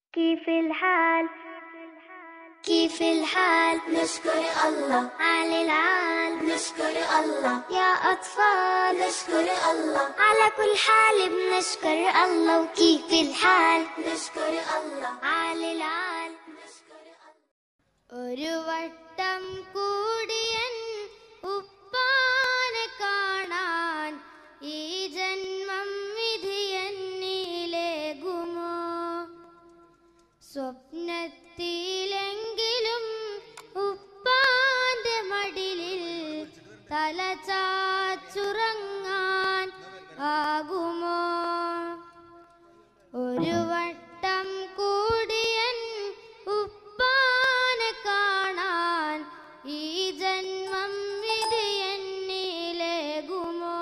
كيف الحال كيف الحال نشكر الله على العال نشكر الله يا أطفال نشكر الله على كل حال بنشكر الله وكيف الحال نشكر الله على العال ഒരു വട്ടം കൂടിയൻ ഉപ്പാനെ കാണാൻ ഈ ജന്മം വിധിയെന്നിലേകുമോ സ്വപ്നത്തിലെങ്കിലും ഉപ്പാന്റെ മടിലിൽ തല ചാച്ചുറങ്ങാൻ ആകുമോ ഒരു വട്ടം കൂടിയൻ ഉപ്പാനെ കാണാൻ ഈ ജന്മം വിധിയെന്നിലേകുമോ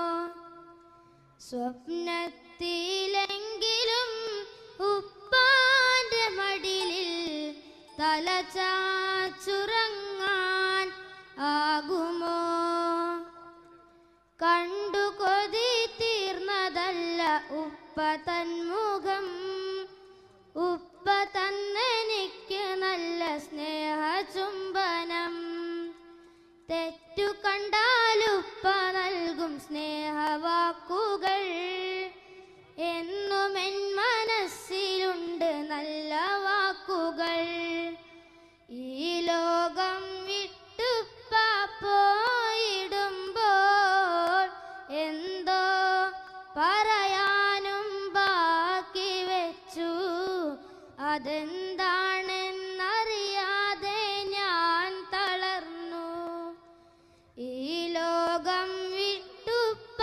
സ്വപ്നത്തിലെങ്കിലും ഉപ്പാന്റെ മടിലിൽ തല ചാച്ചുറങ്ങാൻ ആകുമോ കണ്ടു കൊതി തീർന്നതല്ല ഉപ്പ തന്മുഖം ഉപ്പ തന്നെനിക്ക് നല്ല സ്നേഹ ചുംബനം തെറ്റു കണ്ടാലുപ്പ നൽകും സ്നേഹവാക്കുകൾ എന്നും എൻ മനസ്സിലുണ്ട് നല്ല വാക്കുകൾ ഈ ലോകം വിട്ടുപ്പ പോയിടുമ്പോൾ എന്തോ പറയാനും ബാക്കി വെച്ചു അതെന്താണെന്നറിയാതെ ഞാൻ തളർന്നു ഈ ലോകം വിട്ടുപ്പ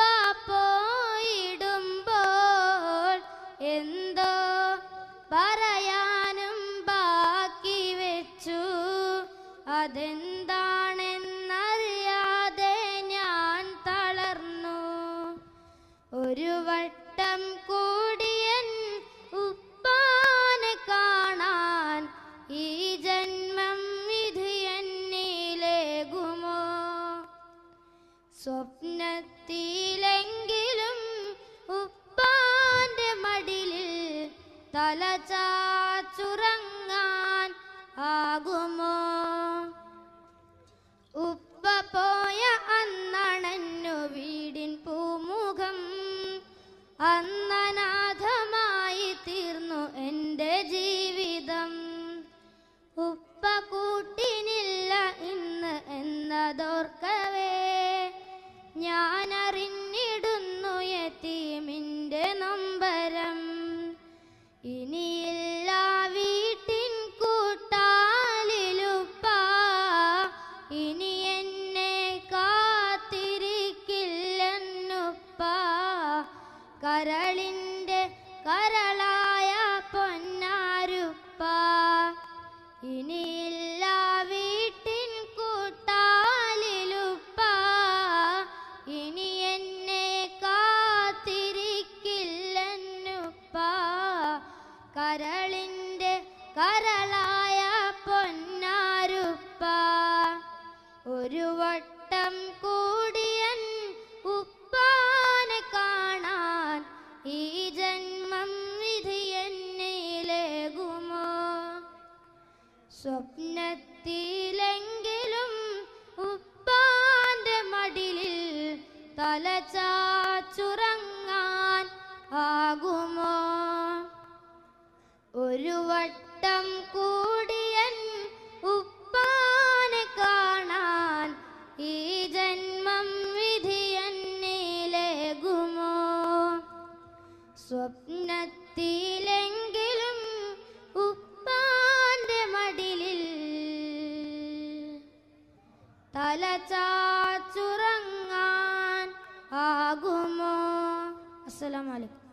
പോയിടുമ്പോൾ എന്തോ പറയാനും ബാക്കി വെച്ചു അതെന്താണെന്നറിയാതെ ഞാൻ തളർന്നു ഒരു വട്ടം കൂടിയൻ ഉപ്പാനെ കാണാൻ ഈ ജന്മം വിധിയെന്നിലേകുമോ സ്വപ്നത്തിലെങ്കിലും ഉപ്പാന്റെ മടിലിൽ തല ചാച്ചുറങ്ങാൻ ആകുമോ ഉപ്പ പോയ അന്നണഞ്ഞു വീടിൻ പൂമുഖം അന്നനാഥമായി തീർന്നു എൻ്റെ ജീവിതം ഉപ്പ കൂട്ടിനില്ല ഇന്ന് എന്നതോർക്കവേ ഞാൻ അറിഞ്ഞിടുന്നു യതീമിൻ്റെ നൊമ്പരം ഇനിയില്ല വീട്ടിൻ കൂട്ടാലിലുപ്പ ഇനി എന്നെ കാത്തിരിക്കില്ലെന്നുപ്പ കരളിൻ്റെ കരളായ പൊന്നാരുപ്പ ഇനിയില്ല വീട്ടിൻ കൂട്ടാലിലുപ്പ ഇനി എന്നെ കാത്തിരിക്കില്ലെന്നുപ്പ കരളിൻ്റെ കരളായ പൊന്നാരുപ്പ ഒരു വട്ടം കൂടിയൻ ഉപ്പാനെ കാണാൻ ഈ ജന്മം വിധിയെന്നിലേകുമോ സ്വപ്നത്തിലെങ്കിലും ഉപ്പാന്റെ മടിലിൽ തല ചാച്ചുറങ്ങാൻ ആകുമോ ഒരു വട്ടം കൂടിയൻ ഉപ്പാനെ കാണാൻ ഈ ജന്മം വിധിയെന്നിലേകുമോ സ്വപ്നത്തിലെങ്കിലും ഉപ്പാന്റെ മടിലിൽ തല ചാച്ചുറങ്ങാൻ ആകുമോ അസ്സലാമലൈക്കും